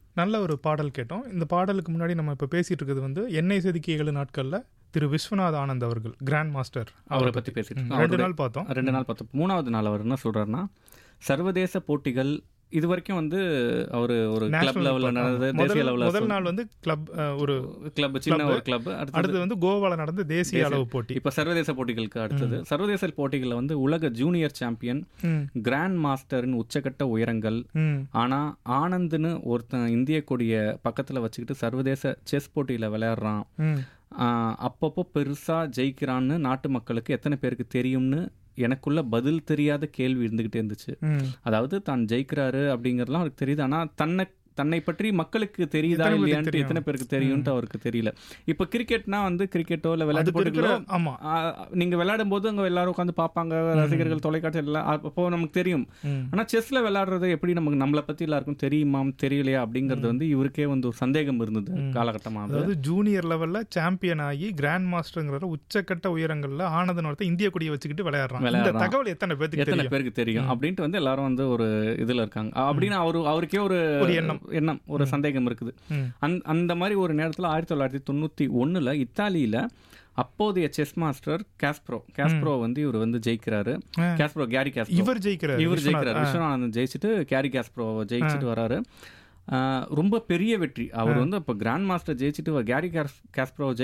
நல்ல ஒரு பாடல் கேட்டோம் இந்த பாடலுக்கு முன்னாடி நம்ம இப்போ பேசிட்டு இருக்கிறது வந்து எண்ணெய் செதுக்கி ஏழு நாட்களில் திரு விஸ்வநாத் ஆனந்த் அவர்கள் கிராண்ட் மாஸ்டர் அவரை பற்றி பேசிட்டு ம், இருக்கோம். ரெண்டு அவருடைய- நாள் பார்த்தோம் ரெண்டு நாள் பார்த்தோம் மூணாவது நாள் அவர் என்ன சொல்றாருன்னா சர்வதேச போட்டிகள் இது வரைக்கும் வந்து அவர் ஒரு கிளப் National லெவலில் பார்த்தோம். நடந்தது முதல் தேசிய முதல் லெவலில் நாள் வந்து கிளப் ஒரு கிளப் சின்ன club. ஒரு கிளப் அடுத்தது அடுத்து வந்து கோவால நடந்த தேசிய தேசிய- அளவு போட்டி இப்போ சர்வதேச போட்டிகளுக்கு அடுத்தது சர்வதேச போட்டிகளில் வந்து உலக ஜூனியர் சாம்பியன் ம், கிராண்ட் மாஸ்டரின் உச்சக்கட்ட உயரங்கள் ம், ஆனா ஆனந்த்னு ஒருத்தன் இந்திய கொடிய பக்கத்துல வச்சுக்கிட்டு சர்வதேச செஸ் போட்டியில விளையாடுறான் ம், ஆஹ் அப்பப்போ பெருசா ஜெயிக்கிறான்னு நாட்டு மக்களுக்கு எத்தனை பேருக்கு தெரியும்னு எனக்குள்ள பதில் தெரியாத கேள்வி இருந்துகிட்டே இருந்துச்சு ம். அதாவது தான் ஜெயிக்கிறாரு அப்படிங்கறதுலாம் அவருக்கு தெரியுது ஆனா தன்னை தன்னை பற்றி மக்களுக்கு தெரியுதா எத்தனை பேருக்கு இல்லையான்ட்டு தெரியும்? எத்தனை பேருக்கு தெரியும்ட்டு அவருக்கு தெரியல இப்ப கிரிக்கெட்னா வந்து கிரிக்கெட்டோ இல்ல விளையாட்டு அதுக்கு இருக்கிற போட்டிகளோ ஆமா ஆஹ் நீங்க விளையாடும் போது அங்க எல்லாரும் உட்காந்து பார்ப்பாங்க ரசிகர்கள் தொலைக்காட்சி எல்லாம் அப்போ நமக்கு தெரியும் ம். ஆனா செஸ்ல விளையாடுறது எப்படி நமக்கு நம்மளை பத்தி எல்லாருக்கும் தெரியுமா தெரியலையா அப்படிங்கறது வந்து இவருக்கே வந்து ஒரு சந்தேகம் இருந்தது காலகட்டமா அது. அதாவது ஜூனியர் லெவல்ல சாம்பியன் ஆகி கிராண்ட் மாஸ்டர்ங்கிற உச்சக்கட்ட உயரங்கள்ல ஆனந்தன் ஒருத்தன் இந்திய கொடியை வச்சுக்கிட்டு விளையாடுறான் இந்த விளையாடுறான். தகவல் எத்தனை பேருக்கு எத்தனை தெரியும் பேருக்கு தெரியும் அப்படின்ட்டு வந்து எல்லாரும் வந்து ஒரு இதுல இருக்காங்க அப்படின்னு அவரு அவருக்கே ஒரு ஒரு எண்ணம். எண்ணம் ஒரு சந்தேகம் இருக்குது ம். அந்த அந்த மாதிரி ஒரு நேரத்துல ஆயிரத்தி தொள்ளாயிரத்தி தொண்ணூத்தி ஒண்ணுல இத்தாலியில அப்போதைய செஸ் மாஸ்டர் காஸ்ப்ரோ காஸ்ப்ரோ வந்து இவர் வந்து ஜெயிக்கிறாரு ஆ. காஸ்ப்ரோ கேரி காஸ்ப்ரோ இவர் ஜெயிக்கிறார் இவர் விஸ்வநாத். ஜெயிக்கிறார் விஸ்வநாதன் ஜெயிச்சுட்டு கேரி காஸ்ப்ரோ ஜெயிச்சுட்டு வராரு ஆஹ் ரொம்ப பெரிய வெற்றி அவர் வந்து இப்போ கிராண்ட் மாஸ்டர் ஜெயிச்சுட்டு கேரி காஸ் காஸ்ப்ரோ